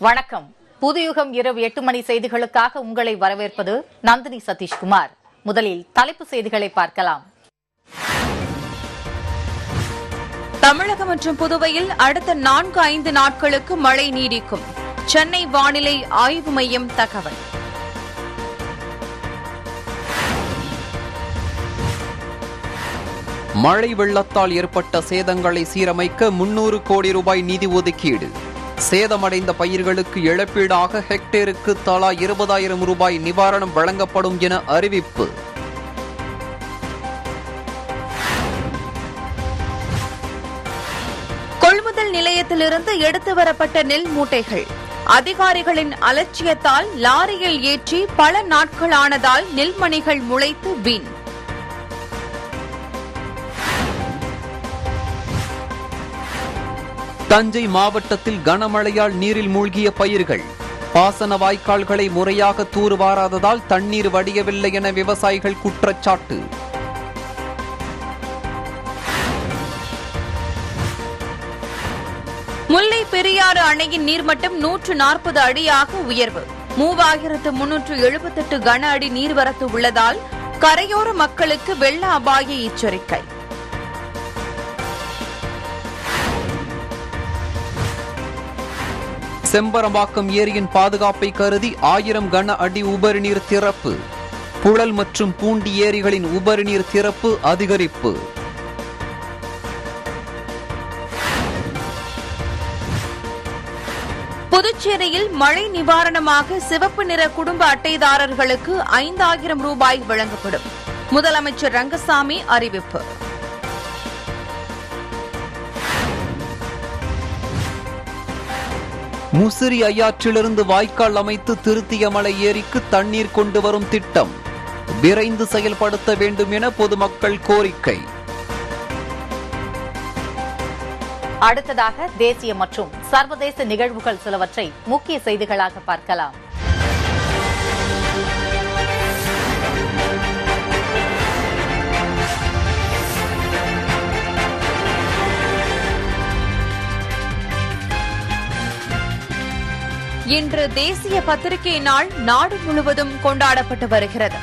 வணக்கம் புதுயுகம் இரவு எட்டு மணி செய்திகளுக்காக உங்களை வரவேற்பது நந்தினி சதீஷ்குமார் முதலில் தலைப்பு செய்திகளை பார்க்கலாம் தமிழகம் மற்றும் புதுவையில் அடுத்த நான்கு ஐந்து நாட்களுக்கு மழை நீடிக்கும் சென்னை வானிலை ஆய்வு மையம் தகவல் மழை வெள்ளத்தால் ஏற்பட்ட சேதங்களை சீரமைக்க முன்னூறு கோடி ரூபாய் நிதி ஒதுக்கீடு சேதமடைந்த பயிர்களுக்கு இழப்பீடாக ஹெக்டேருக்கு தலா இருபதாயிரம் ரூபாய் நிவாரணம் வழங்கப்படும் என அறிவிப்பு கொள்முதல் நிலையத்திலிருந்து எடுத்து வரப்பட்ட நெல் மூட்டைகள் அதிகாரிகளின் அலட்சியத்தால் லாரியில் ஏற்றி பல நாட்களானதால் நெல்மணிகள் முளைத்து வீண் தஞ்சை மாவட்டத்தில் கனமழையால் நீரில் மூழ்கிய பயிர்கள் பாசன வாய்க்கால்களை முறையாக தூர்வாராததால் தண்ணீர் வடியவில்லை என விவசாயிகள் குற்றச்சாட்டு முல்லை பெரியாறு அணையின் நீர்மட்டம் நூற்று நாற்பது அடியாக உயர்வு மூவாயிரத்து முன்னூற்று எழுபத்தெட்டு கன அடி நீர்வரத்து உள்ளதால் கரையோர மக்களுக்கு வெள்ள அபாய எச்சரிக்கை செம்பரம்பாக்கம் ஏரியின் பாதுகாப்பை கருதி ஆயிரம் கன அடி உபரிநீர் திறப்பு புழல் மற்றும் பூண்டி ஏரிகளின் உபரிநீர் திறப்பு அதிகரிப்பு புதுச்சேரியில் மழை நிவாரணமாக சிவப்பு நிற குடும்ப அட்டைதாரர்களுக்கு ஐந்தாயிரம் ரூபாய் வழங்கப்படும் முதலமைச்சர் ரங்கசாமி அறிவிப்பு முசிறி ஐயாற்றிலிருந்து வாய்க்கால் அமைத்து திருத்தியமலை ஏரிக்கு தண்ணீர் கொண்டு வரும் திட்டம் விரைந்து செயல்படுத்த வேண்டும் என பொதுமக்கள் கோரிக்கை அடுத்ததாக தேசிய மற்றும் சர்வதேச நிகழ்வுகள் சிலவற்றை முக்கிய செய்திகளாக பார்க்கலாம் இன்று தேசிய பத்திரிகை நாள் நாடு முழுவதும் கொண்டாடப்பட்டு வருகிறது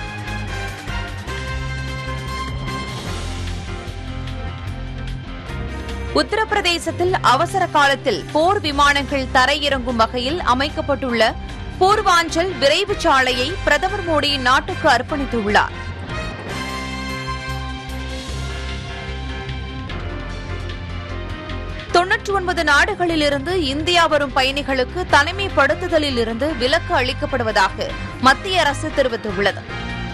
உத்தரப்பிரதேசத்தில் அவசர காலத்தில் போர் விமானங்கள் தரையிறங்கும் வகையில் அமைக்கப்பட்டுள்ள பூர்வாஞ்சல் விரைவு சாலையை பிரதமர் மோடி நாட்டுக்கு அர்ப்பணித்துள்ளார் தொன்னூற்றி ஒன்பது நாடுகளிலிருந்து இந்தியா வரும் பயணிகளுக்கு தனிமைப்படுத்துதலில் இருந்து விலக்கு அளிக்கப்படுவதாக மத்திய அரசு தெரிவித்துள்ளது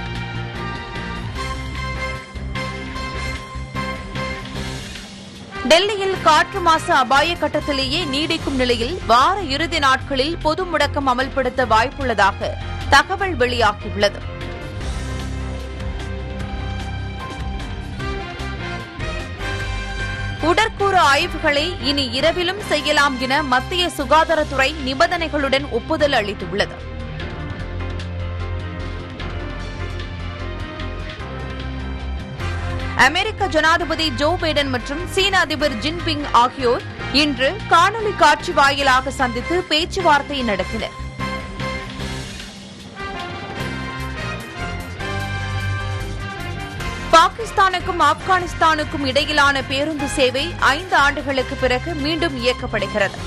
டெல்லியில் காற்று மாசு அபாய கட்டத்திலேயே நீடிக்கும் நிலையில் வார இறுதி நாட்களில் பொது முடக்கம் அமல்படுத்த வாய்ப்புள்ளதாக தகவல் வெளியாகியுள்ளது உடற்கூறு ஆய்வுகளை இனி இரவிலும் செய்யலாம் என மத்திய சுகாதாரத்துறை நிபந்தனைகளுடன் ஒப்புதல் அளித்துள்ளது அமெரிக்க ஜனாதிபதி ஜோ பைடன் மற்றும் சீன அதிபர் ஜின்பிங் ஆகியோர் இன்று காணொலி காட்சி வாயிலாக சந்தித்து பேச்சுவார்த்தை நடத்தினர் பாகிஸ்தானுக்கும் ஆப்கானிஸ்தானுக்கும் இடையிலான பேருந்து சேவை ஐந்து ஆண்டுகளுக்கு பிறகு மீண்டும் இயக்கப்படுகிறது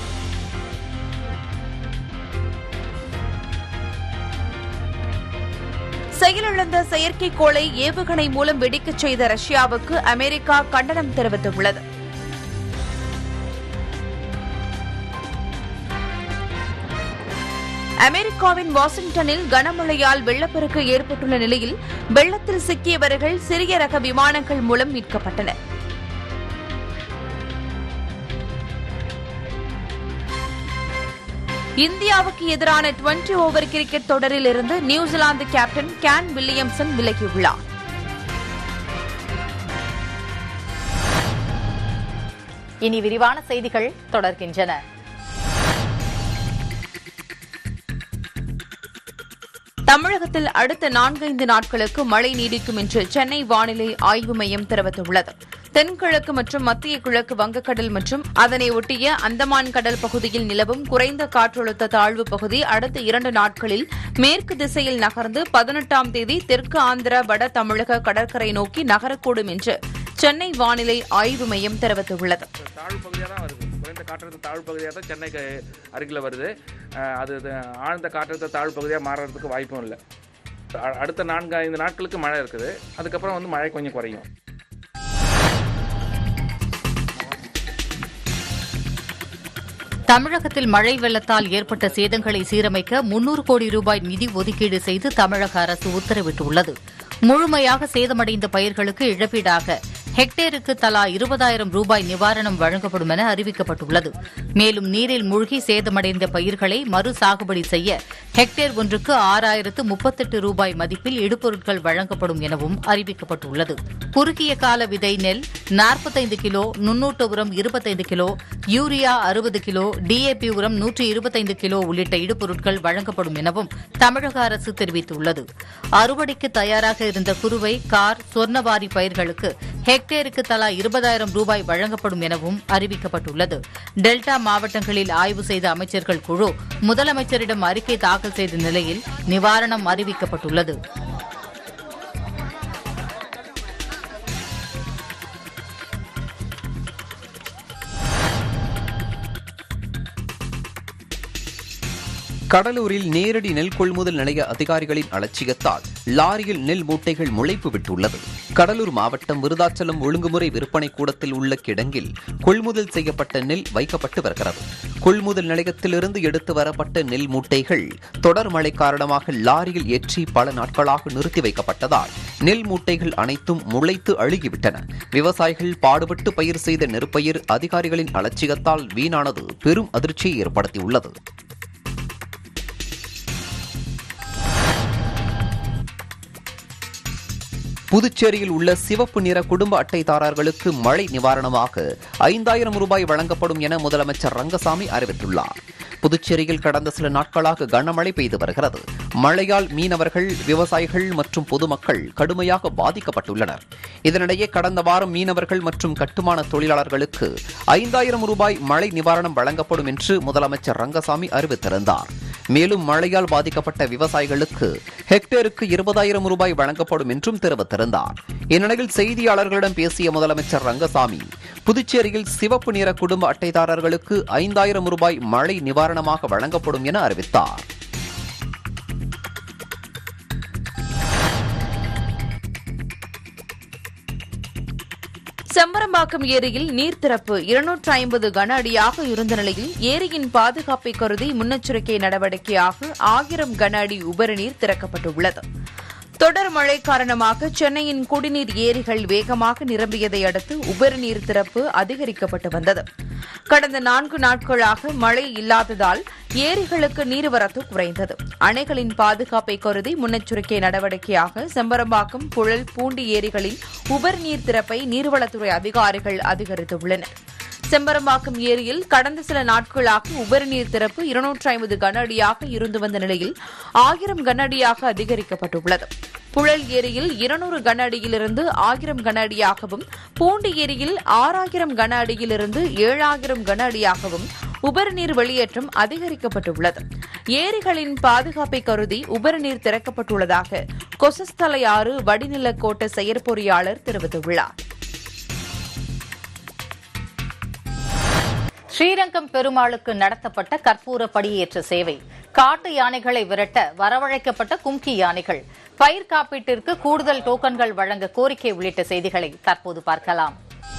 செயலிழந்த செயற்கைக்கோளை ஏவுகணை மூலம் வெடிக்கச் செய்த ரஷ்யாவுக்கு அமெரிக்கா கண்டனம் தெரிவித்துள்ளது அமெரிக்காவின் வாஷிங்டனில் கனமழையால் வெள்ளப்பெருக்கு ஏற்பட்டுள்ள நிலையில் வெள்ளத்தில் சிக்கியவர்கள் சிறிய ரக விமானங்கள் மூலம் மீட்கப்பட்டனர் இந்தியாவுக்கு எதிரான டுவெண்டி ஓவர் கிரிக்கெட் தொடரில் இருந்து நியூசிலாந்து கேப்டன் கேன் வில்லியம்சன் விலகியுள்ளார் இனி விரிவான செய்திகள் தொடர்கின்றன தமிழகத்தில் அடுத்த நான்கைந்து நாட்களுக்கு மழை நீடிக்கும் என்று சென்னை வானிலை ஆய்வு மையம் தெரிவித்துள்ளது தென்கிழக்கு மற்றும் மத்திய கிழக்கு வங்கக்கடல் மற்றும் அதனை ஒட்டிய அந்தமான் கடல் பகுதியில் நிலவும் குறைந்த காற்றழுத்த தாழ்வு பகுதி அடுத்த இரண்டு நாட்களில் மேற்கு திசையில் நகர்ந்து பதினெட்டாம் தேதி தெற்கு ஆந்திர வட தமிழக கடற்கரை நோக்கி நகரக்கூடும் என்று சென்னை வானிலை ஆய்வு மையம் தெரிவித்துள்ளது தாழ்வு பகுதியாக தான் வருது குறைந்த காற்றழுத்த தாழ்வு பகுதியாக தான் சென்னைக்கு அருகில் வருது அஹ் அது இது ஆழ்ந்த காற்றழுத்த தாழ்வு பகுதியாக மாறுறதுக்கு வாய்ப்பும் இல்லை அ- அடுத்த நான்கு ஐந்து நாட்களுக்கு மழை இருக்குது அதுக்கப்புறம் வந்து மழை கொஞ்சம் குறையும் தமிழகத்தில் மழை வெள்ளத்தால் ஏற்பட்ட சேதங்களை சீரமைக்க முன்னூறு கோடி ரூபாய் நிதி ஒதுக்கீடு செய்து தமிழக அரசு உத்தரவிட்டுள்ளது முழுமையாக சேதமடைந்த பயிர்களுக்கு இழப்பீடாக ஹெக்டேருக்கு தலா இருபதாயிரம் ரூபாய் நிவாரணம் வழங்கப்படும் என அறிவிக்கப்பட்டுள்ளது மேலும் நீரில் மூழ்கி சேதமடைந்த பயிர்களை மறு சாகுபடி செய்ய ஹெக்டேர் ஒன்றுக்கு ஆறாயிரத்து முப்பத்தெட்டு ரூபாய் மதிப்பில் இடுபொருட்கள் வழங்கப்படும் எனவும் அறிவிக்கப்பட்டுள்ளது குறுகிய கால விதை நெல் நாற்பத்தைந்து கிலோ நுண்ணூட்ட உரம் இருபத்தைந்து கிலோ யூரியா அறுபது கிலோ டிஏபி உரம் நூற்றி இருபத்தைந்து கிலோ உள்ளிட்ட இடுபொருட்கள் வழங்கப்படும் எனவும் தமிழக அரசு தெரிவித்துள்ளது அறுவடைக்கு தயாராக இருந்த குறுவை கார் சொர்ணவாரி பயிர்களுக்கு ஹெக்டேருக்கு தலா இருபதாயிரம் ரூபாய் வழங்கப்படும் எனவும் அறிவிக்கப்பட்டுள்ளது டெல்டா மாவட்டங்களில் ஆய்வு செய்த அமைச்சர்கள் குழு முதலமைச்சரிடம் அறிக்கை தாக்கல் செய்த நிலையில் நிவாரணம் அறிவிக்கப்பட்டுள்ளது கடலூரில் நேரடி நெல் கொள்முதல் நிலைய அதிகாரிகளின் அலட்சியத்தால் லாரியில் நெல் மூட்டைகள் முளைப்பு விட்டுள்ளது கடலூர் மாவட்டம் விருதாச்சலம் ஒழுங்குமுறை விற்பனை கூடத்தில் உள்ள கிடங்கில் கொள்முதல் செய்யப்பட்ட நெல் வைக்கப்பட்டு வருகிறது கொள்முதல் நிலையத்திலிருந்து எடுத்து வரப்பட்ட நெல் மூட்டைகள் தொடர் மழை காரணமாக லாரியில் ஏற்றி பல நாட்களாக நிறுத்தி வைக்கப்பட்டதால் நெல் மூட்டைகள் அனைத்தும் முளைத்து அழுகிவிட்டன விவசாயிகள் பாடுபட்டு பயிர் செய்த நெற்பயிர் அதிகாரிகளின் அலட்சியத்தால் வீணானது பெரும் அதிர்ச்சியை ஏற்படுத்தியுள்ளது புதுச்சேரியில் உள்ள சிவப்பு நிற குடும்ப அட்டைதாரர்களுக்கு மழை நிவாரணமாக ஐந்தாயிரம் ரூபாய் வழங்கப்படும் என முதலமைச்சர் ரங்கசாமி அறிவித்துள்ளார் புதுச்சேரியில் கடந்த சில நாட்களாக கனமழை பெய்து வருகிறது மழையால் மீனவர்கள் விவசாயிகள் மற்றும் பொதுமக்கள் கடுமையாக பாதிக்கப்பட்டுள்ளனர் இதனிடையே கடந்த வாரம் மீனவர்கள் மற்றும் கட்டுமான தொழிலாளர்களுக்கு ஐந்தாயிரம் ரூபாய் மழை நிவாரணம் வழங்கப்படும் என்று முதலமைச்சர் ரங்கசாமி அறிவித்திருந்தார் மேலும் மழையால் பாதிக்கப்பட்ட விவசாயிகளுக்கு ஹெக்டேருக்கு இருபதாயிரம் ரூபாய் வழங்கப்படும் என்றும் தெரிவித்திருந்தார் இந்நிலையில் செய்தியாளர்களிடம் பேசிய முதலமைச்சர் ரங்கசாமி புதுச்சேரியில் சிவப்பு நிற குடும்ப அட்டைதாரர்களுக்கு ஐந்தாயிரம் ரூபாய் மழை நிவாரணமாக வழங்கப்படும் என அறிவித்தார் செம்பரம்பாக்கம் ஏரியில் நீர் திறப்பு இருநூற்று ஐம்பது கன அடியாக இருந்த நிலையில் ஏரியின் பாதுகாப்பை கருதி முன்னெச்சரிக்கை நடவடிக்கையாக ஆயிரம் கன அடி உபரி நீர் திறக்கப்பட்டுள்ளது தொடர் மழை காரணமாக சென்னையின் குடிநீர் ஏரிகள் வேகமாக நிரம்பியதை அடுத்து உபரி நீர் திறப்பு அதிகரிக்கப்பட்டு வந்தது கடந்த நான்கு நாட்களாக மழை இல்லாததால் ஏரிகளுக்கு நீர்வரத்து குறைந்தது அணைகளின் பாதுகாப்பை கருதி முன்னெச்சரிக்கை நடவடிக்கையாக செம்பரம்பாக்கம் புழல் பூண்டி ஏரிகளில் உபரி நீர் திறப்பை நீர்வளத்துறை அதிகாரிகள் அதிகரித்துள்ளனர் செம்பரம்பாக்கம் ஏரியில் கடந்த சில நாட்களாக உபரி நீர் திறப்பு இருநூற்று ஐம்பது கன அடியாக இருந்து வந்த நிலையில் ஆயிரம் கன அடியாக அதிகரிக்கப்பட்டுள்ளது புழல் ஏரியில் இருநூறு கன அடியிலிருந்து ஆயிரம் கன அடியாகவும் பூண்டி ஏரியில் ஆறாயிரம் கன அடியிலிருந்து ஏழாயிரம் கன அடியாகவும் உபரி நீர் வெளியேற்றம் அதிகரிக்கப்பட்டுள்ளது ஏரிகளின் பாதுகாப்பை கருதி உபரி நீர் திறக்கப்பட்டுள்ளதாக கொசஸ்தலையாறு வடிநில கோட்ட செயற்பொறியாளர் தெரிவித்துள்ளார் ஸ்ரீரங்கம் பெருமாளுக்கு நடத்தப்பட்ட கற்பூர படியேற்ற சேவை காட்டு யானைகளை விரட்ட வரவழைக்கப்பட்ட கும்கி யானைகள் பயிர் காப்பீட்டிற்கு கூடுதல் டோக்கன்கள் வழங்க கோரிக்கை உள்ளிட்ட செய்திகளை தற்போது பார்க்கலாம்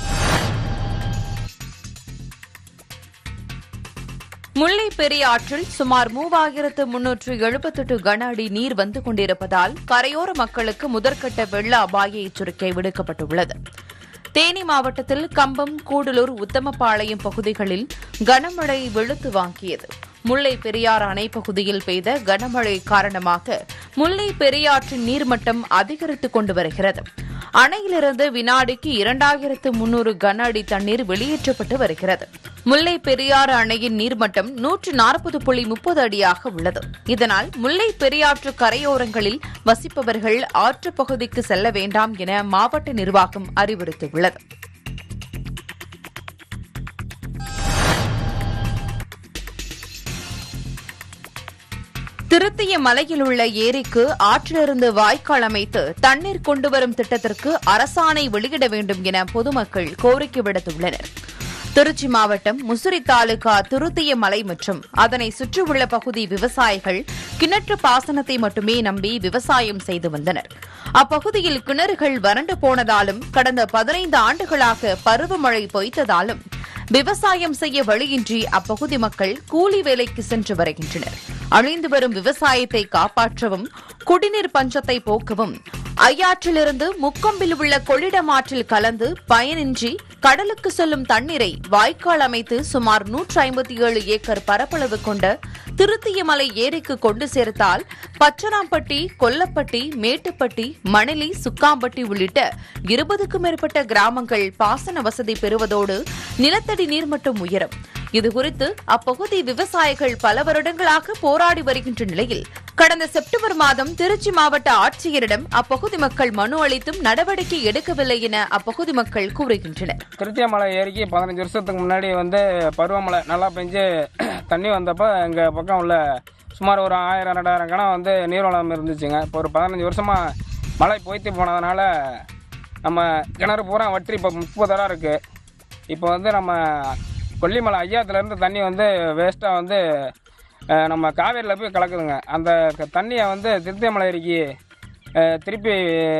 முல்லை பெரியாற்றில் சுமார் மூவாயிரத்து முன்னூற்று எழுபத்தெட்டு கன அடி நீர் வந்து கொண்டிருப்பதால் கரையோர மக்களுக்கு முதற்கட்ட வெள்ள அபாய எச்சரிக்கை விடுக்கப்பட்டுள்ளது தேனி மாவட்டத்தில் கம்பம் கூடலூர் உத்தமபாளையம் பகுதிகளில் கனமழை வெளுத்து வாங்கியது முல்லை பெரியாறு அணை பகுதியில் பெய்த கனமழை காரணமாக முல்லை பெரியாற்றின் நீர்மட்டம் அதிகரித்துக் கொண்டு வருகிறது அணையிலிருந்து வினாடிக்கு இரண்டாயிரத்து முன்னூறு கன அடி தண்ணீர் வெளியேற்றப்பட்டு வருகிறது முல்லை பெரியாறு அணையின் நீர்மட்டம் நூற்று நாற்பது புள்ளி முப்பது அடியாக உள்ளது இதனால் முல்லை பெரியாற்று கரையோரங்களில் வசிப்பவர்கள் ஆற்றுப் பகுதிக்கு செல்ல வேண்டாம் என மாவட்ட நிர்வாகம் அறிவுறுத்தியுள்ளது திருத்திய மலையில் உள்ள ஏரிக்கு ஆற்றிலிருந்து வாய்க்கால் அமைத்து தண்ணீர் கொண்டுவரும் திட்டத்திற்கு அரசாணை வெளியிட வேண்டும் என பொதுமக்கள் கோரிக்கை விடுத்துள்ளனர் திருச்சி மாவட்டம் முசிறி தாலுகா திருத்திய மலை மற்றும் அதனை சுற்றியுள்ள பகுதி விவசாயிகள் கிணற்று பாசனத்தை மட்டுமே நம்பி விவசாயம் செய்து வந்தனர் அப்பகுதியில் கிணறுகள் வறண்டு போனதாலும் கடந்த பதினைந்து ஆண்டுகளாக பருவமழை பொய்த்ததாலும் விவசாயம் செய்ய வழியின்றி அப்பகுதி மக்கள் கூலி வேலைக்கு சென்று வருகின்றனர் அழிந்து வரும் விவசாயத்தை காப்பாற்றவும் குடிநீர் பஞ்சத்தை போக்கவும் ஐயாற்றிலிருந்து முக்கொம்பில் உள்ள கொள்ளிடம் ஆற்றில் கலந்து பயனின்றி கடலுக்கு செல்லும் தண்ணீரை வாய்க்கால் அமைத்து சுமார் நூற்று ஐம்பத்தி ஏழு ஏக்கர் பரப்பளவு கொண்ட திருத்தியமலை ஏரிக்கு கொண்டு சேர்த்தால் பச்சனாம்பட்டி கொல்லப்பட்டி மேட்டுப்பட்டி மணலி சுக்காம்பட்டி உள்ளிட்ட இருபதுக்கும் மேற்பட்ட கிராமங்கள் பாசன வசதி பெறுவதோடு நிலத்தடி நீர்மட்டம் உயரும் இதுகுறித்து அப்பகுதி விவசாயிகள் பல வருடங்களாக போராடி வருகின்ற நிலையில் கடந்த செப்டம்பர் மாதம் திருச்சி மாவட்ட ஆட்சியரிடம் அப்பகுதி மக்கள் மனு அளித்தும் நடவடிக்கை எடுக்கவில்லை என அப்பகுதி மக்கள் கூறுகின்றனர் திருச்சியமலை ஏரிக்கு பதினஞ்சு வருஷத்துக்கு முன்னாடி வந்து பருவமழை நல்லா பெஞ்சு தண்ணி வந்தப்போ எங்கள் பக்கம் உள்ள சுமார் ஒரு ஆயிரம் ரெண்டாயிரம் கணம் வந்து நீர்வளம் இருந்துச்சுங்க இப்போ ஒரு பதினஞ்சு வருஷமாக மழை பொய்த்து போனதுனால நம்ம கிணறு பூரா வற்றி இப்போ முப்பதெல்லாம் இருக்குது இப்போ வந்து நம்ம கொல்லிமலை ஐயாத்துலேருந்து தண்ணி வந்து வேஸ்ட்டாக வந்து அஹ், நம்ம காவேரியில் போய் கலக்குதுங்க அந்த க- தண்ணியை வந்து திருத்தியமலை ஏரிக்கு அஹ், திருப்பி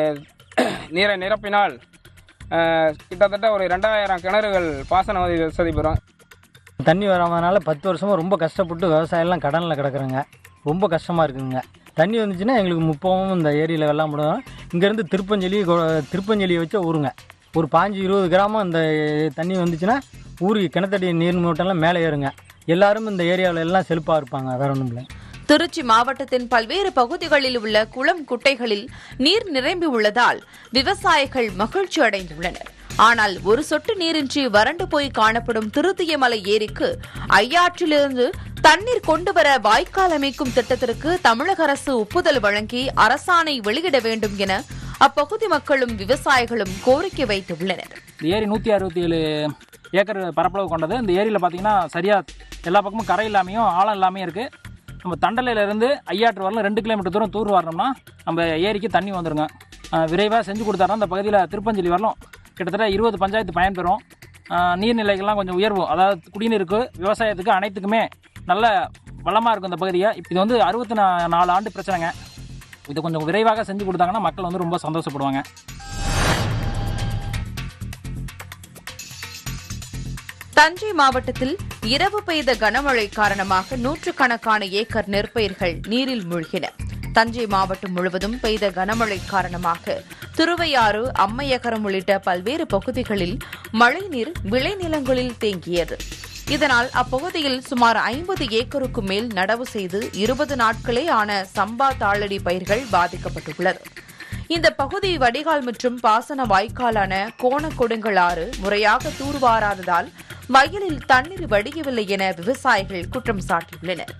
நீரை நிரப்பினால் அஹ், கிட்டத்தட்ட ஒரு ரெண்டாயிரம் கிணறுகள் பாசன வசதி வசதி பெறும் தண்ணி வராதனால பத்து வருஷமாக ரொம்ப கஷ்டப்பட்டு விவசாயம்லாம் கடனில் கிடக்குறேங்க ரொம்ப கஷ்டமாக இருக்குங்க தண்ணி வந்துச்சுன்னா எங்களுக்கு முப்பவும் இந்த ஏரியில் வெள்ளம் முடியும் இங்கேருந்து திருப்பஞ்சலி கொ- திருப்பஞ்சலியை வச்ச ஊருங்க ஒரு பாஞ்சு இருபது கிராமம் இந்த தண்ணி வந்துச்சுன்னா ஊருக்கு கிணத்தடி நீர் மூட்டம்லாம் மேலே ஏறுங்க எல்லாரும் இந்த ஏரியாவில் எல்லாம் செழிப்பாக இருப்பாங்க வேற ஒன்றும் இல்லை திருச்சி மாவட்டத்தின் பல்வேறு பகுதிகளில் உள்ள குளம் குட்டைகளில் நீர் நிரம்பி உள்ளதால் விவசாயிகள் மகிழ்ச்சி அடைந்துள்ளனர் ஆனால் ஒரு சொட்டு நீரின்றி வறண்டு போய் காணப்படும் திருத்தியமலை ஏரிக்கு ஐயாற்றிலிருந்து தண்ணீர் கொண்டுவர வாய்க்கால் அமைக்கும் திட்டத்திற்கு தமிழக அரசு ஒப்புதல் வழங்கி அரசாணை வெளியிட வேண்டும் என அப்பகுதி மக்களும் விவசாயிகளும் கோரிக்கை வைத்துள்ளனர் இந்த ஏரி நூற்றி அறுபத்தி ஏழு ஏக்கர் பரப்பளவு கொண்டது இந்த ஏரியில் பார்த்தீங்கன்னா சரியாக எல்லா பக்கமும் கரை இல்லாமையும் ஆழம் இல்லாமையும் இருக்குது நம்ம தண்டலையிலேருந்து ஐயாற்று வரலாம் ரெண்டு கிலோமீட்டர் தூரம் தூர் வரணும்னா நம்ம ஏரிக்கு தண்ணி வந்துருங்க விரைவாக செஞ்சு கொடுத்தாருன்னா இந்த பகுதியில் திருப்பஞ்சலி வரலாம் கிட்டத்தட்ட இருபது பஞ்சாயத்து பயன்பெறும் ஆஹ் நீர்நிலைகள்லாம் கொஞ்சம் உயர்வும் அதாவது குடிநீருக்கு விவசாயத்துக்கு அனைத்துக்குமே நல்ல வளமாக இருக்கும் இந்த பகுதியை இது வந்து அறுபத்தி நாலு ஆண்டு பிரச்சனைங்க இதை கொஞ்சம் விரைவாக செஞ்சு கொடுத்தாங்கன்னா மக்கள் வந்து ரொம்ப சந்தோஷப்படுவாங்க தஞ்சை மாவட்டத்தில் இரவு பெய்த கனமழை காரணமாக நூற்றுக்கணக்கான ஏக்கர் நெற்பயிர்கள் நீரில் மூழ்கின தஞ்சை மாவட்டம் முழுவதும் பெய்த கனமழை காரணமாக திருவையாறு அம்மையகரம் உள்ளிட்ட பல்வேறு பகுதிகளில் மழைநீர் விளைநிலங்களில் தேங்கியது இதனால் அப்பகுதியில் சுமார் ஐம்பது ஏக்கருக்கும் மேல் நடவு செய்து இருபது நாட்களே ஆன சம்பா தாளடி பயிர்கள் பாதிக்கப்பட்டுள்ளது இந்த பகுதி வடிகால் மற்றும் பாசன வாய்க்காலான கோணக்கொடுங்கல் ஆறு முறையாக தூர்வாராததால் வயலில் தண்ணீர் வடியவில்லை என விவசாயிகள் குற்றம் சாட்டியுள்ளனர்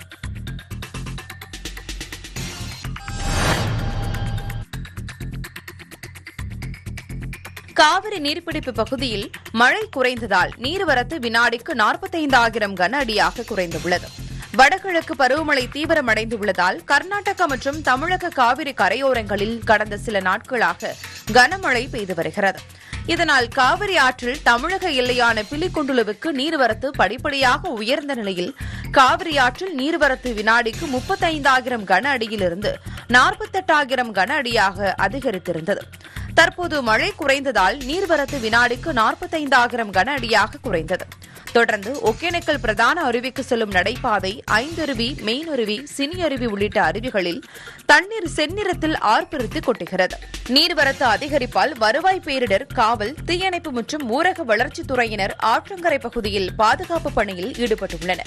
காவிரி நீர்பிடிப்பு பகுதியில் மழை குறைந்ததால் நீர்வரத்து வினாடிக்கு நாற்பத்தைந்தாயிரம் கன அடியாக குறைந்துள்ளது வடகிழக்கு பருவமழை தீவிரமடைந்துள்ளதால் கர்நாடகா மற்றும் தமிழக காவிரி கரையோரங்களில் கடந்த சில நாட்களாக கனமழை பெய்து வருகிறது இதனால் காவிரி ஆற்றில் தமிழக எல்லையான பிலிகுண்டுலுவுக்கு நீர்வரத்து படிப்படியாக உயர்ந்த நிலையில் காவிரி ஆற்றில் நீர்வரத்து வினாடிக்கு முப்பத்தைந்தாயிரம் கன அடியிலிருந்து நாற்பத்தெட்டாயிரம் கன அடியாக அதிகரித்திருந்தது தற்போது மழை குறைந்ததால் நீர்வரத்து வினாடிக்கு நாற்பத்தைந்தாயிரம் கன அடியாக குறைந்தது தொடர்ந்து ஒகேனக்கல் பிரதான அருவிக்கு செல்லும் நடைபாதை ஐந்தருவி மெயினருவி சினி அருவி உள்ளிட்ட அருவிகளில் தண்ணீர் செந்நிறத்தில் ஆர்ப்பரித்து கொட்டுகிறது நீர்வரத்து அதிகரிப்பால் வருவாய் பேரிடர் காவல் தீயணைப்பு மற்றும் ஊரக வளர்ச்சித் துறையினர் ஆற்றங்கரை பகுதியில் பாதுகாப்பு பணியில் ஈடுபட்டுள்ளனர்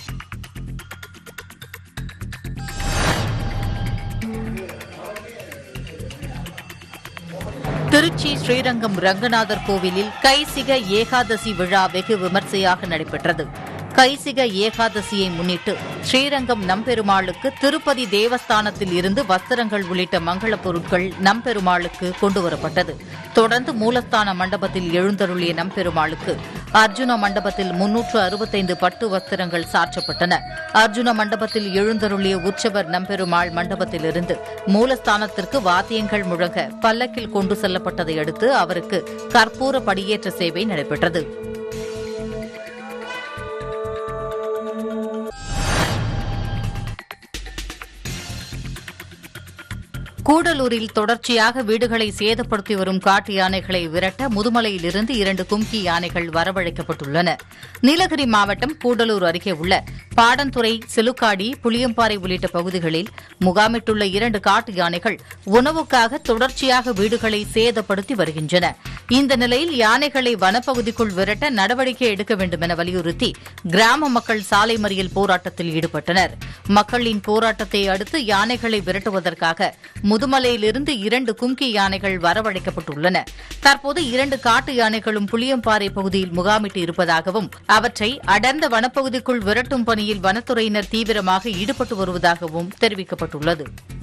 திருச்சி ஸ்ரீரங்கம் ரங்கநாதர் கோவிலில் கைசிக ஏகாதசி விழா வெகு விமர்சையாக நடைபெற்றது கைசிக ஏகாதசியை முன்னிட்டு ஸ்ரீரங்கம் நம்பெருமாளுக்கு திருப்பதி தேவஸ்தானத்தில் இருந்து வஸ்திரங்கள் உள்ளிட்ட மங்களப் பொருட்கள் நம்பெருமாளுக்கு கொண்டுவரப்பட்டது தொடர்ந்து மூலஸ்தான மண்டபத்தில் எழுந்தருளிய நம்பெருமாளுக்கு அர்ஜுன மண்டபத்தில் முன்னூற்று அறுபத்தைந்து பட்டு வஸ்திரங்கள் சாற்றப்பட்டன அர்ஜுன மண்டபத்தில் எழுந்தருளிய உற்சவர் நம்பெருமாள் மண்டபத்திலிருந்து மூலஸ்தானத்திற்கு வாத்தியங்கள் முழங்க பல்லக்கில் கொண்டு செல்லப்பட்டதை அடுத்து அவருக்கு கற்பூர படியேற்ற சேவை நடைபெற்றது கூடலூரில் தொடர்ச்சியாக வீடுகளை சேதப்படுத்தி வரும் காட்டு யானைகளை விரட்ட முதுமலையிலிருந்து இரண்டு கும்கி யானைகள் வரவழைக்கப்பட்டுள்ளன நீலகிரி மாவட்டம் கூடலூர் அருகே உள்ள பாடந்துறை செலுக்காடி புளியம்பாறை உள்ளிட்ட பகுதிகளில் முகாமிட்டுள்ள இரண்டு காட்டு யானைகள் உணவுக்காக தொடர்ச்சியாக வீடுகளை சேதப்படுத்தி வருகின்றன இந்த நிலையில் யானைகளை வனப்பகுதிக்குள் விரட்ட நடவடிக்கை எடுக்க வேண்டும் என வலியுறுத்தி கிராம மக்கள் சாலை மறியல் போராட்டத்தில் ஈடுபட்டனர் மக்களின் போராட்டத்தை அடுத்து யானைகளை விரட்டுவதற்காக முதுமலையிலிருந்து இரண்டு கும்கி யானைகள் வரவழைக்கப்பட்டுள்ளன தற்போது இரண்டு காட்டு யானைகளும் புளியம்பாறை பகுதியில் முகாமிட்டு இருப்பதாகவும் அவற்றை அடர்ந்த வனப்பகுதிக்குள் விரட்டும் பணியில் வனத்துறையினர் தீவிரமாக ஈடுபட்டு வருவதாகவும் தெரிவிக்கப்பட்டுள்ளது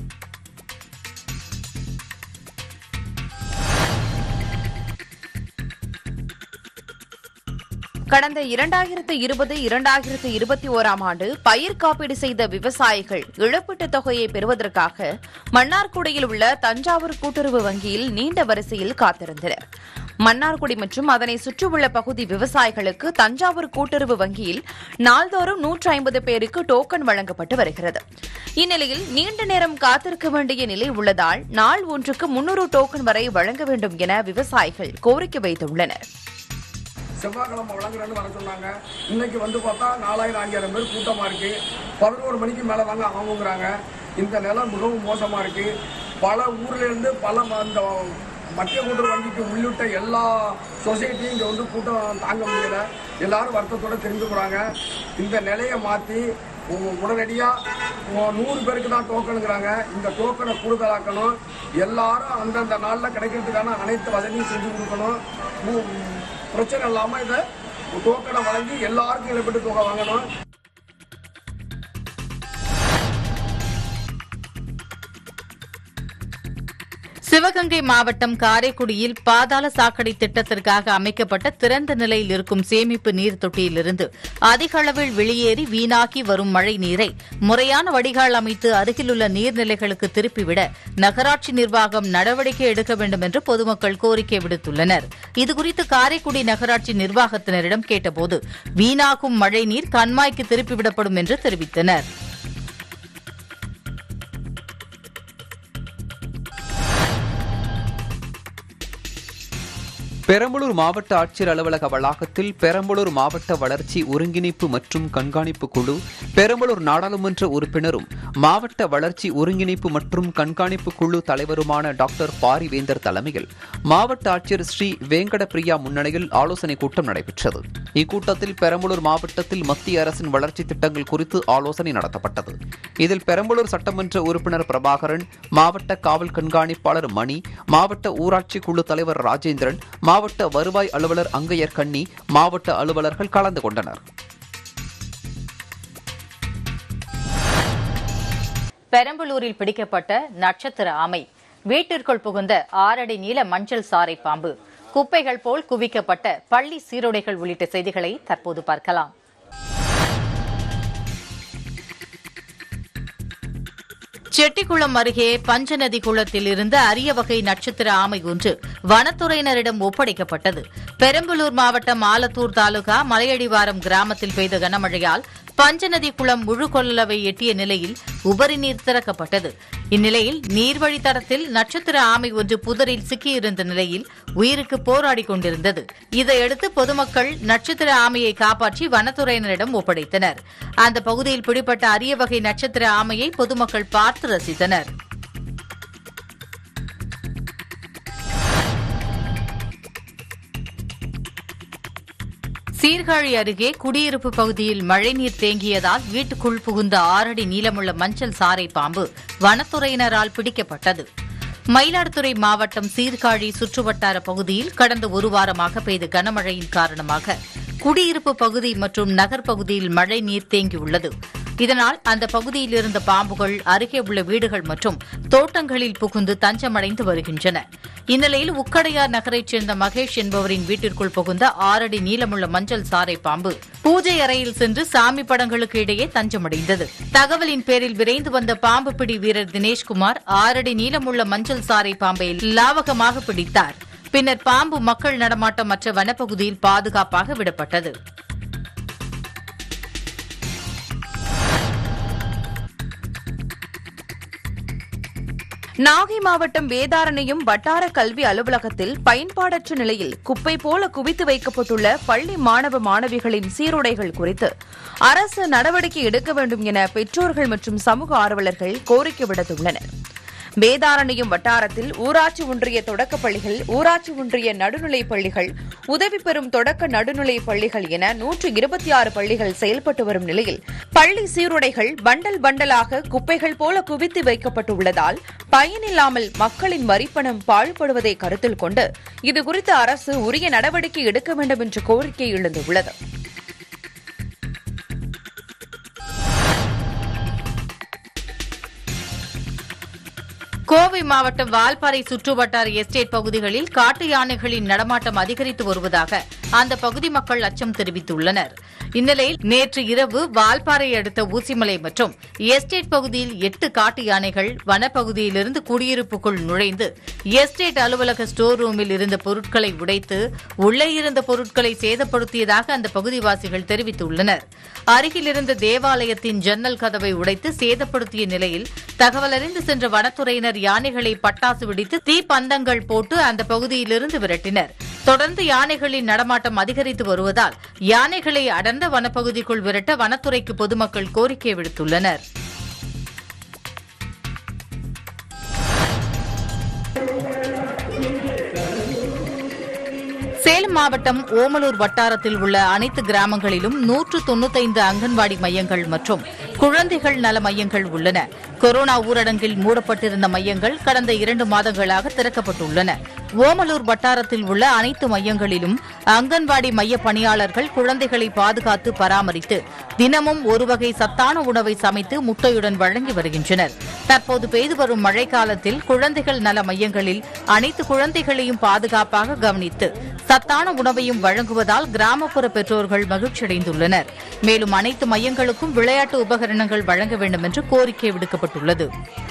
கடந்த இரண்டாயிரத்து இருபது இரண்டாயிரத்து இருபத்தி ஓராம் ஆண்டு பயிர் காப்பீடு செய்த விவசாயிகள் இழப்பீட்டுத் தொகையை பெறுவதற்காக மன்னார்குடியில் உள்ள தஞ்சாவூர் கூட்டுறவு வங்கியில் நீண்ட வரிசையில் காத்திருந்தனர் மன்னார்குடி மற்றும் அதனை சுற்றியுள்ள பகுதி விவசாயிகளுக்கு தஞ்சாவூர் கூட்டுறவு வங்கியில் நாள்தோறும் நூற்று ஐம்பது பேருக்கு டோக்கன் வழங்கப்பட்டு வருகிறது இந்நிலையில் நீண்ட நேரம் காத்திருக்க வேண்டிய நிலை உள்ளதால் நாள் ஒன்றுக்கு முன்னூறு டோக்கன் வரை வழங்க வேண்டும் என விவசாயிகள் கோரிக்கை வைத்துள்ளனர் செவ்வாய்க்கிழமை வழங்குறேன்னு வர சொன்னாங்க இன்னைக்கு வந்து பார்த்தா நாலாயிரம் அஞ்சாயிரம் பேர் கூட்டமாக இருக்கு பதினோரு மணிக்கு மேலே தாங்க ஆகுங்கிறாங்க இந்த நிலம் மிகவும் மோசமாக இருக்கு பல ஊர்ல இருந்து பல ம- இந்த மத்திய கூட்டுறவு வங்கிக்கு உள்ளிட்ட எல்லா சொசைட்டியும் இங்கே வந்து கூட்டம் தாங்க முடியல எல்லாரும் வருத்தத்தோட தெரிஞ்சு போகிறாங்க இந்த நிலையை மாற்றி உடனடியாக நூறு பேருக்கு தான் டோக்கனுங்கிறாங்க இந்த டோக்கனை கூடுதலாக்கணும் எல்லாரும் அந்தந்த நாளில் கிடைக்கிறதுக்கான அனைத்து வசதியும் செஞ்சு கொடுக்கணும் மு- பிரச்சனை இல்லாமல் இதை டோக்கனை வழங்கி எல்லாருக்கும் இழப்பீட்டு தொகை வாங்கணும் சிவகங்கை மாவட்டம் காரைக்குடியில் பாதாள சாக்கடை திட்டத்திற்காக அமைக்கப்பட்ட திறந்த நிலையில் இருக்கும் சேமிப்பு நீர் தொட்டியிலிருந்து அதிக அளவில் வெளியேறி வீணாகி வரும் மழை நீரை முறையான வடிகால் அமைத்து அருகிலுள்ள நீர்நிலைகளுக்கு திருப்பிவிட நகராட்சி நிர்வாகம் நடவடிக்கை எடுக்க வேண்டும் என்று பொதுமக்கள் கோரிக்கை விடுத்துள்ளனர் இதுகுறித்து காரைக்குடி நகராட்சி நிர்வாகத்தினரிடம் கேட்டபோது வீணாகும் மழை நீர் கண்மாய்க்கு திருப்பிவிடப்படும் என்று தெரிவித்தனர் பெரம்பலூர் மாவட்ட ஆட்சியர் அலுவலக வளாகத்தில் பெரம்பலூர் மாவட்ட வளர்ச்சி ஒருங்கிணைப்பு மற்றும் கண்காணிப்பு குழு பெரம்பலூர் நாடாளுமன்ற உறுப்பினரும் மாவட்ட வளர்ச்சி ஒருங்கிணைப்பு மற்றும் கண்காணிப்பு குழு தலைவருமான டாக்டர் பாரிவேந்தர் தலைமையில் மாவட்ட ஆட்சியர் ஸ்ரீ வேங்கட பிரியா முன்னிலையில் ஆலோசனைக் கூட்டம் நடைபெற்றது இக்கூட்டத்தில் பெரம்பலூர் மாவட்டத்தில் மத்திய அரசின் வளர்ச்சி திட்டங்கள் குறித்து ஆலோசனை நடத்தப்பட்டது இதில் பெரம்பலூர் சட்டமன்ற உறுப்பினர் பிரபாகரன் மாவட்ட காவல் கண்காணிப்பாளர் மணி மாவட்ட ஊராட்சி குழு தலைவர் ராஜேந்திரன் மாவட்ட வருவாய் அலுவலர் அங்கையர் கண்ணி மாவட்ட அலுவலர்கள் கலந்து கொண்டனர் பெரம்பலூரில் பிடிக்கப்பட்ட நட்சத்திர ஆமை வீட்டிற்குள் புகுந்த ஆறடி நீள மஞ்சள் சாறை பாம்பு குப்பைகள் போல் குவிக்கப்பட்ட பள்ளி சீருடைகள் உள்ளிட்ட செய்திகளை தற்போது பார்க்கலாம் செட்டிக்குளம் அருகே பஞ்சநதி குளத்தில் இருந்து அரிய வகை நட்சத்திர ஆமை ஒன்று வனத்துறையினரிடம் ஒப்படைக்கப்பட்டது பெரம்பலூர் மாவட்டம் ஆலத்தூர் தாலுகா மலையடிவாரம் கிராமத்தில் பெய்த கனமழையால் பஞ்சநதி குளம் முழு கொள்ளளவை எட்டிய நிலையில் உபரி நீர் திறக்கப்பட்டது இந்நிலையில் நீர்வழித்தடத்தில் நட்சத்திர ஆமை ஒன்று புதரில் சிக்கியிருந்த நிலையில் உயிருக்கு போராடிக் கொண்டிருந்தது இதையடுத்து பொதுமக்கள் நட்சத்திர ஆமையை காப்பாற்றி வனத்துறையினரிடம் ஒப்படைத்தனர் அந்த பகுதியில் பிடிப்பட்ட அரிய வகை நட்சத்திர ஆமையை பொதுமக்கள் பார்த்து ரசித்தனர் சீர்காழி அருகே குடியிருப்பு பகுதியில் மழைநீர் தேங்கியதால் வீட்டுக்குள் புகுந்த ஆறடி நீளமுள்ள மஞ்சள் சாறை பாம்பு வனத்துறையினரால் பிடிக்கப்பட்டது மயிலாடுதுறை மாவட்டம் சீர்காழி சுற்றுவட்டார பகுதியில் கடந்த ஒரு வாரமாக பெய்த கனமழையின் காரணமாக குடியிருப்பு பகுதி மற்றும் நகர்ப்பகுதியில் மழை நீர் தேங்கியுள்ளது இதனால் அந்த பகுதியில் இருந்த பாம்புகள் அருகே உள்ள வீடுகள் மற்றும் தோட்டங்களில் புகுந்து தஞ்சமடைந்து வருகின்றன இந்நிலையில் உக்கடையார் நகரைச் சேர்ந்த மகேஷ் என்பவரின் வீட்டிற்குள் புகுந்த ஆறடி நீளமுள்ள மஞ்சள் சாரை பாம்பு பூஜை அறையில் சென்று சாமி படங்களுக்கு இடையே தஞ்சமடைந்தது தகவலின் பேரில் விரைந்து வந்த பாம்பு பிடி வீரர் தினேஷ்குமார் ஆறடி நீளமுள்ள மஞ்சள் சாரை பாம்பை லாவகமாக பிடித்தார் பின்னர் பாம்பு மக்கள் நடமாட்டமற்ற வனப்பகுதியில் பாதுகாப்பாக விடப்பட்டது நாகை மாவட்டம் வேதாரண்யம் வட்டார கல்வி அலுவலகத்தில் பயன்பாடற்ற நிலையில் குப்பை போல குவித்து வைக்கப்பட்டுள்ள பள்ளி மாணவ மாணவிகளின் சீருடைகள் குறித்து அரசு நடவடிக்கை எடுக்க வேண்டும் என பெற்றோர்கள் மற்றும் சமூக ஆர்வலர்கள் கோரிக்கை விடுத்துள்ளனர் வேதாரண்யம் வட்டாரத்தில் ஊராட்சி ஒன்றிய தொடக்கப் பள்ளிகள் ஊராட்சி ஒன்றிய நடுநிலைப் பள்ளிகள் உதவி பெறும் தொடக்க நடுநிலைப் பள்ளிகள் என நூற்று இருபத்தி ஆறு பள்ளிகள் செயல்பட்டு வரும் நிலையில் பள்ளி சீருடைகள் பண்டல் பண்டலாக குப்பைகள் போல குவித்து வைக்கப்பட்டுள்ளதால் பயனில்லாமல் மக்களின் வரிப்பணம் பாழ்படுவதை கருத்தில் கொண்டு இதுகுறித்து அரசு உரிய நடவடிக்கை எடுக்க வேண்டும் என்ற கோரிக்கை எழுந்துள்ளது கோவை மாவட்டம் வால்பாறை சுற்றுவட்டார எஸ்டேட் பகுதிகளில் காட்டு யானைகளின் நடமாட்டம் அதிகரித்து வருவதாக அந்த பகுதி மக்கள் அச்சம் தெரிவித்துள்ளனர் இந்நிலையில் நேற்று இரவு வால்பாறை அடுத்த ஊசிமலை மற்றும் எஸ்டேட் பகுதியில் எட்டு காட்டு யானைகள் வனப்பகுதியிலிருந்து குடியிருப்புக்குள் நுழைந்து எஸ்டேட் அலுவலக ஸ்டோர் ரூமில் இருந்த பொருட்களை உடைத்து உள்ளே இருந்த பொருட்களை சேதப்படுத்தியதாக அந்த பகுதிவாசிகள் தெரிவித்துள்ளனர் அருகில் இருந்த தேவாலயத்தின் ஜன்னல் கதவை உடைத்து சேதப்படுத்திய நிலையில் தகவலறிந்து சென்ற வனத்துறையினர் யானைகளை பட்டாசு வெடித்து தீப்பந்தங்கள் போட்டு அந்த பகுதியிலிருந்து விரட்டினர் தொடர்ந்து யானைகளின் நடமாட்டம் அதிகரித்து வருவதால் யானைகளை அடர்ந்த வனப்பகுதிக்குள் விரட்ட வனத்துறைக்கு பொதுமக்கள் கோரிக்கை விடுத்துள்ளனர் சேலம் மாவட்டம் ஓமலூர் வட்டாரத்தில் உள்ள அனைத்து கிராமங்களிலும் நூற்று தொன்னூத்தைந்து அங்கன்வாடி மையங்கள் மற்றும் குழந்தைகள் நல மையங்கள் உள்ளன கொரோனா ஊரடங்கில் மூடப்பட்டிருந்த மையங்கள் கடந்த இரண்டு மாதங்களாக திறக்கப்பட்டுள்ளன ஓமலூர் வட்டாரத்தில் உள்ள அனைத்து மையங்களிலும் அங்கன்வாடி மைய பணியாளர்கள் குழந்தைகளை பாதுகாத்து பராமரித்து தினமும் ஒரு வகை சத்தான உணவை சமைத்து முட்டையுடன் வழங்கி வருகின்றனர் தற்போது பெய்து வரும் மழைக்காலத்தில் குழந்தைகள் நல மையங்களில் அனைத்து குழந்தைகளையும் பாதுகாப்பாக கவனித்து சத்தான உணவையும் வழங்குவதால் கிராமப்புற பெற்றோர்கள் மகிழ்ச்சியடைந்துள்ளனர் மேலும் அனைத்து மையங்களுக்கும் விளையாட்டு உபகரணங்கள் வழங்க வேண்டும் என்று கோரிக்கை விடுக்கப்பட்டுள்ளது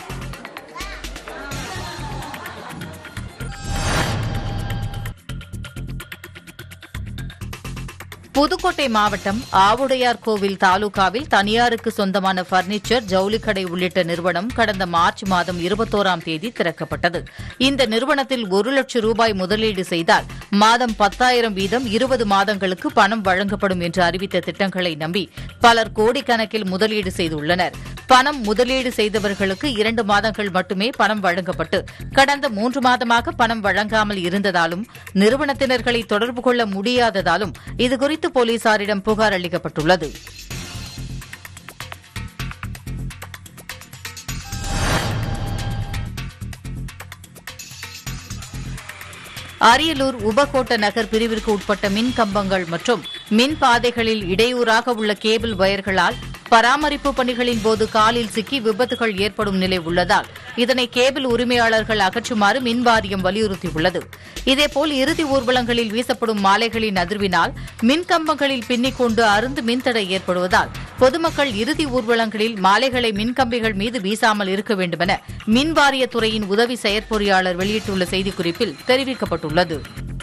புதுக்கோட்டை மாவட்டம் ஆவுடையார் கோவில் தாலுகாவில் தனியாருக்கு சொந்தமான பர்னிச்சர் ஜவுளிக்கடை உள்ளிட்ட நிறுவனம் கடந்த மார்ச் மாதம் இருபத்தோராம் தேதி திறக்கப்பட்டது இந்த நிறுவனத்தில் ஒரு லட்சம் ரூபாய் முதலீடு செய்தால் மாதம் பத்தாயிரம் வீதம் இருபது மாதங்களுக்கு பணம் வழங்கப்படும் என்று அறிவித்த திட்டங்களை நம்பி பலர் கோடிக்கணக்கில் முதலீடு செய்துள்ளனர் பணம் முதலீடு செய்தவர்களுக்கு இரண்டு மாதங்கள் மட்டுமே பணம் வழங்கப்பட்டு கடந்த மூன்று மாதமாக பணம் வழங்காமல் இருந்ததாலும் நிறுவனத்தினர்களை தொடர்பு கொள்ள முடியாததாலும் இதுகுறித்து போலீசாரிடம் புகார் அளிக்கப்பட்டுள்ளது அரியலூர் உபகோட்ட நகர் பிரிவிற்கு உட்பட்ட மின் கம்பங்கள் மற்றும் மின் பாதைகளில் இடையூறாக உள்ள கேபிள் வயர்களால் பராமரிப்பு பணிகளின் போது காலில் சிக்கி விபத்துகள் ஏற்படும் நிலை உள்ளதால் இதனை கேபிள் உரிமையாளர்கள் அகற்றுமாறு மின் வாரியம் வலியுறுத்தியுள்ளது இதேபோல் இறுதி ஊர்வலங்களில் வீசப்படும் மாலைகளின் அதிர்வினால் மின் கம்பங்களில் பின்னிக் கொண்டு அருந்து மின்தடை ஏற்படுவதால் பொதுமக்கள் இறுதி ஊர்வலங்களில் மாலைகளை மின்கம்பிகள் மீது வீசாமல் இருக்க வேண்டுமென மின் வாரியத்துறையின் உதவி செயற்பொறியாளர் வெளியிட்டுள்ள செய்திக்குறிப்பில் தெரிவிக்கப்பட்டுள்ளது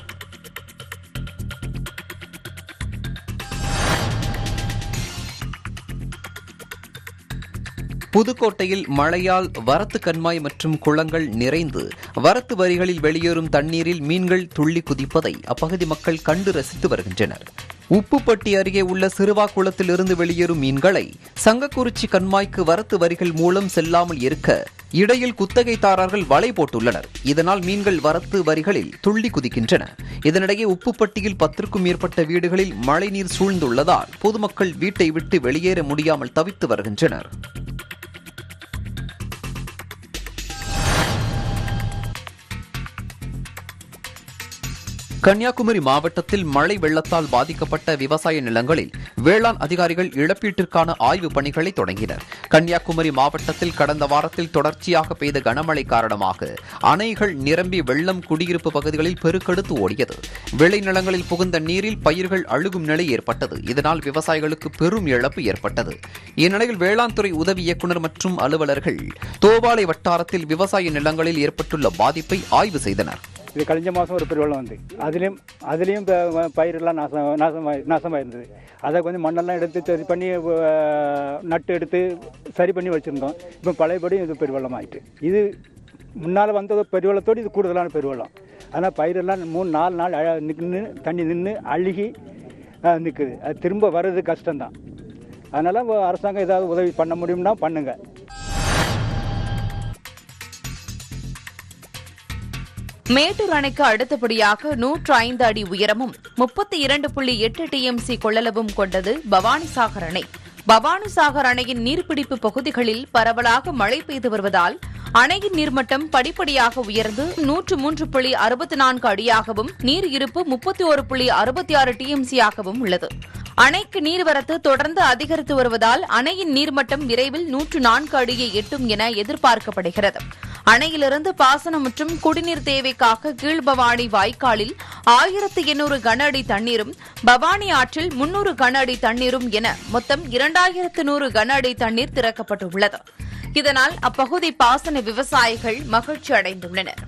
புதுக்கோட்டையில் மழையால் வரத்து கண்மாய் மற்றும் குளங்கள் நிறைந்து வரத்து வரிகளில் வெளியேறும் தண்ணீரில் மீன்கள் துள்ளி குதிப்பதை அப்பகுதி மக்கள் கண்டு ரசித்து வருகின்றனர் உப்புப்பட்டி அருகே உள்ள சிறுவா குளத்திலிருந்து வெளியேறும் மீன்களை சங்கக்குறிச்சி கண்மாய்க்கு வரத்து வரிகள் மூலம் செல்லாமல் இருக்க இடையில் குத்தகைதாரர்கள் வலை போட்டுள்ளனர் இதனால் மீன்கள் வரத்து வரிகளில் துள்ளி குதிக்கின்றன இதனிடையே உப்புப்பட்டியில் பத்திற்கும் மேற்பட்ட வீடுகளில் மழைநீர் சூழ்ந்துள்ளதால் பொதுமக்கள் வீட்டை விட்டு வெளியேற முடியாமல் தவித்து வருகின்றனர் கன்னியாகுமரி மாவட்டத்தில் மழை வெள்ளத்தால் பாதிக்கப்பட்ட விவசாய நிலங்களில் வேளாண் அதிகாரிகள் இழப்பீட்டிற்கான ஆய்வுப் பணிகளை தொடங்கினர் கன்னியாகுமரி மாவட்டத்தில் கடந்த வாரத்தில் தொடர்ச்சியாக பெய்த கனமழை காரணமாக அணைகள் நிரம்பி வெள்ளம் குடியிருப்பு பகுதிகளில் பெருக்கெடுத்து ஓடியது விளைநிலங்களில் புகுந்த நீரில் பயிர்கள் அழுகும் நிலை ஏற்பட்டது இதனால் விவசாயிகளுக்கு பெரும் இழப்பு ஏற்பட்டது இந்நிலையில் வேளாண் துறை உதவி இயக்குநர் மற்றும் அலுவலர்கள் தோவாளை வட்டாரத்தில் விவசாய நிலங்களில் ஏற்பட்டுள்ள பாதிப்பை ஆய்வு செய்தனர் இது கழிஞ்ச மாதம் ஒரு பெருவெள்ளம் வந்து அதுலேயும் அதுலேயும் ப- பயிரெல்லாம் நாசம் நாசமாக நாசமாக இருந்தது அதை கொஞ்சம் மண்ணெல்லாம் எடுத்து சரி பண்ணி அஹ், நட்டு எடுத்து சரி பண்ணி வச்சுருந்தோம் இப்போ பழையபடி இது பெருவெள்ளம் ஆயிட்டு இது முன்னால் வந்த பெருவெள்ளத்தோடு இது கூடுதலான பெருவெள்ளம் ஆனால் பயிரெல்லாம் மூணு நாலு நாள் அழ- நின்று தண்ணி நின்று அழுகி நிற்குது அது திரும்ப வர்றது கஷ்டம்தான் அதனால் அரசாங்கம் ஏதாவது உதவி பண்ண முடியும்னா பண்ணுங்கள் மேட்டூர் அணைக்கு அடுத்தபடியாக நூற்று ஐந்து அடி உயரமும் முப்பத்தி இரண்டு புள்ளி எட்டு டிஎம்சி கொள்ளளவும் கொண்டது பவானிசாகர் அணை பவானிசாகர் அணையின் நீர்பிடிப்பு பகுதிகளில் பரவலாக மழை பெய்து வருவதால் அணையின் நீர்மட்டம் படிப்படியாக உயர்ந்து நூற்று மூன்று புள்ளி அறுபத்தி நான்கு அடியாகவும் நீர் இருப்பு முப்பத்தி ஒரு புள்ளி அறுபத்தி ஆறு டிஎம்சியாகவும் உள்ளது அணைக்கு நீர்வரத்து தொடர்ந்து அதிகரித்து வருவதால் அணையின் நீர்மட்டம் விரைவில் நூற்று நான்கு அடியை எட்டும் என எதிர்பார்க்கப்படுகிறது அணையிலிருந்து பாசனம் மற்றும் குடிநீர் தேவைக்காக கீழ்பவானி வாய்க்காலில் ஆயிரத்து எண்ணூறு கன அடி தண்ணீரும் பவானி ஆற்றில் முன்னூறு கன அடி தண்ணீரும் என மொத்தம் இரண்டாயிரத்து நூறு கன அடி தண்ணீர் திறக்கப்பட்டுள்ளது இதனால் அப்பகுதி பாசன விவசாயிகள் மகிழ்ச்சி அடைந்துள்ளனர்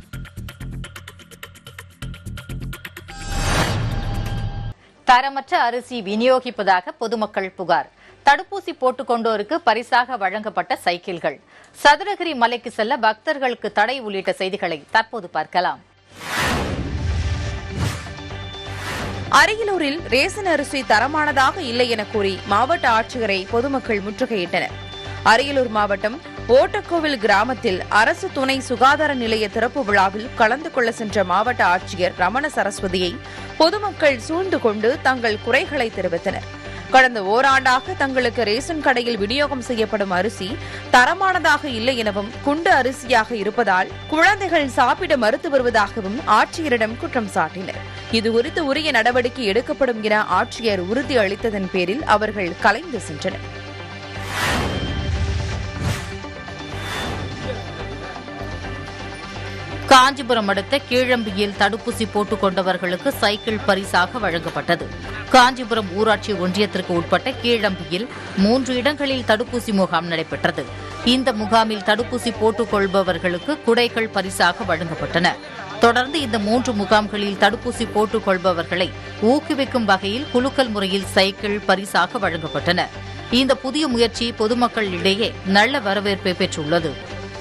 தரமற்ற அரிசி விநியோகிப்பதாக பொதுமக்கள் புகார் தடுப்பூசி போட்டுக் கொண்டோருக்கு பரிசாக வழங்கப்பட்ட சைக்கிள்கள் சதுரகிரி மலைக்கு செல்ல பக்தர்களுக்கு தடை உள்ளிட்ட செய்திகளை தற்போது பார்க்கலாம் அரியலூரில் ரேசன் அரிசி தரமானதாக இல்லை என கூறி மாவட்ட ஆட்சியரை பொதுமக்கள் முற்றுகையிட்டனர் அரியலூர் மாவட்டம் ஓட்டக்கோவில் கிராமத்தில் அரசு துணை சுகாதார நிலைய திறப்பு விழாவில் கலந்து கொள்ள சென்ற மாவட்ட ஆட்சியர் ரமண சரஸ்வதியை பொதுமக்கள் சூழ்ந்து கொண்டு தங்கள் குறைகளை தெரிவித்தனர் கடந்த ஓராண்டாக தங்களுக்கு ரேஷன் கடையில் விநியோகம் செய்யப்படும் அரிசி தரமானதாக இல்லை எனவும் குண்டு அரிசியாக இருப்பதால் குழந்தைகள் சாப்பிட மறுத்து வருவதாகவும் ஆட்சியரிடம் குற்றம் சாட்டினர் இதுகுறித்து உரிய நடவடிக்கை எடுக்கப்படும் என ஆட்சியர் உறுதி அளித்ததன் பேரில் அவர்கள் கலைந்து சென்றனர் காஞ்சிபுரம் அடுத்த கீழம்பியில் தடுப்பூசி போட்டுக் கொண்டவர்களுக்கு சைக்கிள் பரிசாக வழங்கப்பட்டது காஞ்சிபுரம் ஊராட்சி ஒன்றியத்திற்கு உட்பட்ட கீழம்பியில் மூன்று இடங்களில் தடுப்பூசி முகாம் நடைபெற்றது இந்த முகாமில் தடுப்பூசி போட்டுக் கொள்பவர்களுக்கு குடைகள் பரிசாக வழங்கப்பட்டன தொடர்ந்து இந்த மூன்று முகாம்களில் தடுப்பூசி போட்டுக் கொள்பவர்களை ஊக்குவிக்கும் வகையில் குலுக்கல் முறையில் சைக்கிள் பரிசாக வழங்கப்பட்டன இந்த புதிய முயற்சி பொதுமக்களிடையே நல்ல வரவேற்பை பெற்றுள்ளது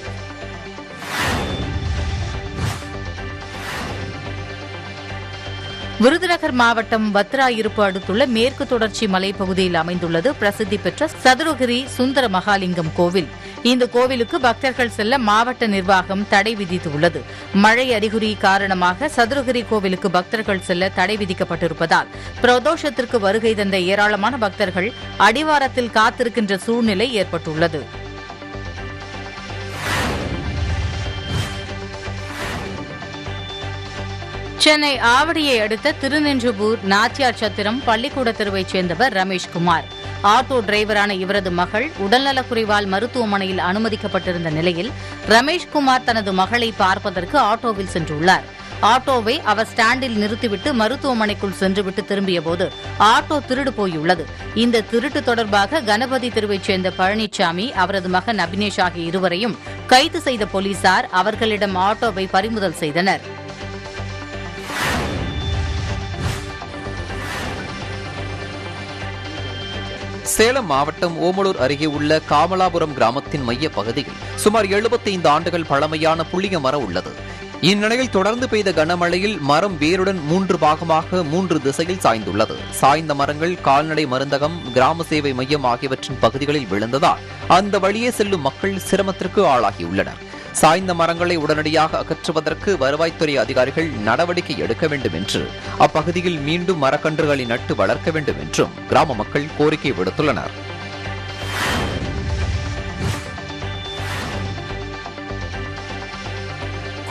விருதுநகர் மாவட்டம் பத்ராயிருப்பு அடுத்துள்ள மேற்கு தொடர்ச்சி மலைப்பகுதியில் அமைந்துள்ளது பிரசித்தி பெற்ற சதுரகிரி சுந்தர மகாலிங்கம் கோவில் இந்த கோவிலுக்கு பக்தர்கள் செல்ல மாவட்ட நிர்வாகம் தடை விதித்துள்ளது மழை அறிகுறி காரணமாக சதுரகிரி கோவிலுக்கு பக்தர்கள் செல்ல தடை விதிக்கப்பட்டிருப்பதால் பிரதோஷத்திற்கு வருகை தந்த ஏராளமான பக்தர்கள் அடிவாரத்தில் காத்திருக்கின்ற சூழ்நிலை ஏற்பட்டுள்ளது சென்னை ஆவடியை அடுத்த திருநின்றபூர் நாச்சியார் சத்திரம் பள்ளிக்கூட தெருவைச் சேர்ந்தவர் ரமேஷ்குமார் ஆட்டோ டிரைவரான இவரது மகள் உடல்நலக்குறைவால் மருத்துவமனையில் அனுமதிக்கப்பட்டிருந்த நிலையில் ரமேஷ்குமார் தனது மகளை பார்ப்பதற்கு ஆட்டோவில் சென்றுள்ளார் ஆட்டோவை அவர் ஸ்டாண்டில் நிறுத்திவிட்டு மருத்துவமனைக்குள் சென்றுவிட்டு திரும்பியபோது ஆட்டோ திருடு போயுள்ளது இந்த திருட்டு தொடர்பாக கணபதி தெருவைச் சேர்ந்த பழனிசாமி அவரது மகன் அபினேஷ் ஆகிய இருவரையும் கைது செய்த போலீசார் அவர்களிடம் ஆட்டோவை பறிமுதல் செய்தனர் சேலம் மாவட்டம் ஓமலூர் அருகே உள்ள காமலாபுரம் கிராமத்தின் மைய பகுதியில் சுமார் 75 ஆண்டுகள் பழமையான புளிய மரம் உள்ளது இந்நிலையில் தொடர்ந்து பெய்த கனமழையில் மரம் வேருடன் மூன்று பாகமாக மூன்று திசையில் சாய்ந்துள்ளது சாய்ந்த மரங்கள் கால்நடை மருந்தகம் கிராம சேவை மையம் ஆகியவற்றின் பகுதிகளில் விழுந்ததால் அந்த வழியே செல்லும் மக்கள் சிரமத்திற்கு ஆளாகியுள்ளனர் சாய்ந்த மரங்களை உடனடியாக அகற்றுவதற்கு வருவாய்த்துறை அதிகாரிகள் நடவடிக்கை எடுக்க வேண்டும் என்று அப்பகுதியில் மீண்டும் மரக்கன்றுகளை நட்டு வளர்க்க வேண்டும் என்றும் கிராம மக்கள் கோரிக்கை விடுத்துள்ளனர்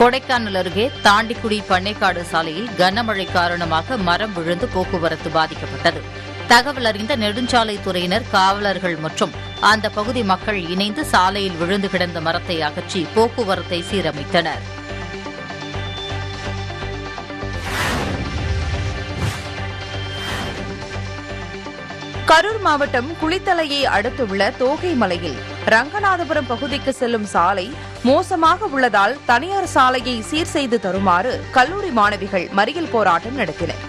கொடைக்கானல் அருகே தாண்டிக்குடி பண்ணைக்காடு சாலையில் கனமழை காரணமாக மரம் விழுந்து போக்குவரத்து பாதிக்கப்பட்டது தகவல் அறிந்த நெடுஞ்சாலைத்துறையினர் காவலர்கள் மற்றும் அந்த பகுதி மக்கள் இணைந்து சாலையில் விழுந்து கிடந்த மரத்தை அகற்றி போக்குவரத்தை சீரமைத்தனர் கரூர் மாவட்டம் குளித்தலையை அடுத்துள்ள தோகை மலையில் ரங்கநாதபுரம் பகுதிக்கு செல்லும் சாலை மோசமாக உள்ளதால் தனியார் சாலையை சீர் செய்து தருமாறு கல்லூரி மாணவிகள் மறியல் போராட்டம் நடத்தினர்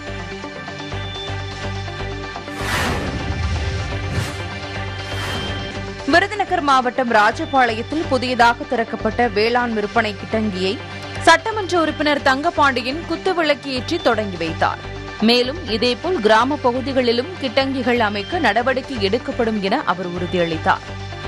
விருதுநகர் மாவட்டம் ராஜபாளையத்தில் புதியதாக திறக்கப்பட்ட வேளாண் விற்பனை கிட்டங்கியை சட்டமன்ற உறுப்பினர் தங்கபாண்டியன் குத்துவிளக்கு ஏற்றி தொடங்கி வைத்தார் மேலும் இதேபோல் கிராம பகுதிகளிலும் கிட்டங்கிகள் அமைக்க நடவடிக்கை எடுக்கப்படும் என அவர் உறுதியளித்தார்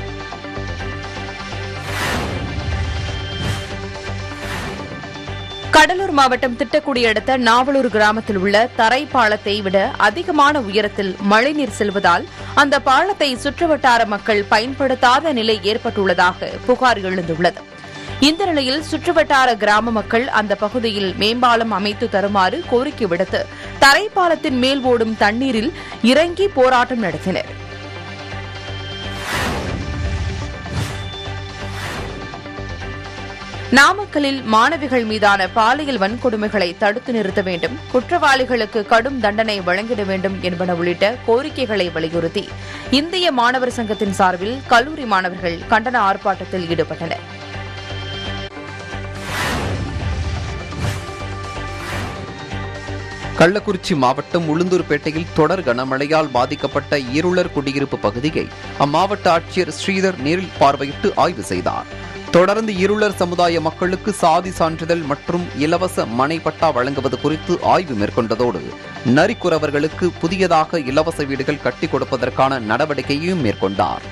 கடலூர் மாவட்டம் திட்டக்குடி அடுத்த நாவலூர் கிராமத்தில் உள்ள தரை பாலத்தை விட அதிகமான உயரத்தில் மழைநீர் செல்வதால் அந்த பாலத்தை சுற்றுவட்டார மக்கள் பயன்படுத்தாத நிலை ஏற்பட்டுள்ளதாக புகார் எழுந்துள்ளது இந்த நிலையில் சுற்றுவட்டார கிராம மக்கள் அந்த பகுதியில் மேம்பாலம் அமைத்து தருமாறு கோரிக்கை விடுத்து தரைப்பாலத்தின் மேல் ஓடும் தண்ணீரில் இறங்கி போராட்டம் நடத்தினர் நாமக்கலில் மாணவிகள் மீதான பாலியல் வன்கொடுமைகளை தடுத்து நிறுத்த வேண்டும் குற்றவாளிகளுக்கு கடும் தண்டனை வழங்கிட வேண்டும் என்பன உள்ளிட்ட கோரிக்கைகளை வலியுறுத்தி இந்திய மாணவர் சங்கத்தின் சார்பில் கல்லூரி மாணவர்கள் கண்டன ஆர்ப்பாட்டத்தில் ஈடுபட்டனர் கள்ளக்குறிச்சி மாவட்டம் உளுந்தூர்பேட்டையில் தொடர் கனமழையால் பாதிக்கப்பட்ட இருளர் குடியிருப்பு பகுதியை அம்மாவட்ட ஆட்சியர் ஸ்ரீதர் நேரில் பார்வையிட்டு ஆய்வு செய்தார் தொடர்ந்து இருளர் சமுதாய மக்களுக்கு சாதி சான்றிதழ் மற்றும் இலவச மனை பட்டா வழங்குவது குறித்து ஆய்வு மேற்கொண்டதோடு நரிக்குறவர்களுக்கு புதியதாக இலவச வீடுகள் கட்டிக் கொடுப்பதற்கான நடவடிக்கையையும் மேற்கொண்டார்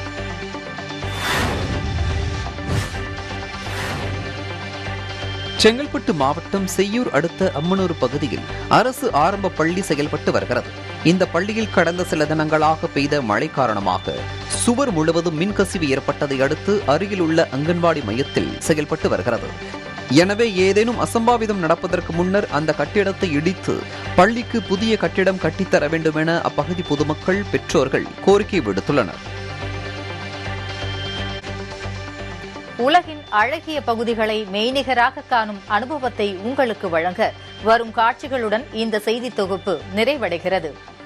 செங்கல்பட்டு மாவட்டம் செய்யூர் அடுத்த அம்மனூர் பகுதியில் அரசு ஆரம்ப பள்ளி செயல்பட்டு வருகிறது இந்த பள்ளியில் கடந்த சில தினங்களாக பெய்த மழை காரணமாக சுவர் முழுவதும் மின்கசிவு ஏற்பட்டதை அடுத்து அருகில் உள்ள அங்கன்வாடி மையத்தில் செயல்பட்டு வருகிறது எனவே ஏதேனும் அசம்பாவிதம் நடப்பதற்கு முன்னர் அந்த கட்டிடத்தை இடித்து பள்ளிக்கு புதிய கட்டிடம் கட்டித்தர வேண்டும் என அப்பகுதி பொதுமக்கள் பெற்றோர்கள் கோரிக்கை விடுத்துள்ளனர் உலகின் அழகிய பகுதிகளை மெய்நிகராக காணும் அனுபவத்தை உங்களுக்கு வழங்க வரும் காட்சிகளுடன் இந்த செய்தி தொகுப்பு நிறைவடைகிறது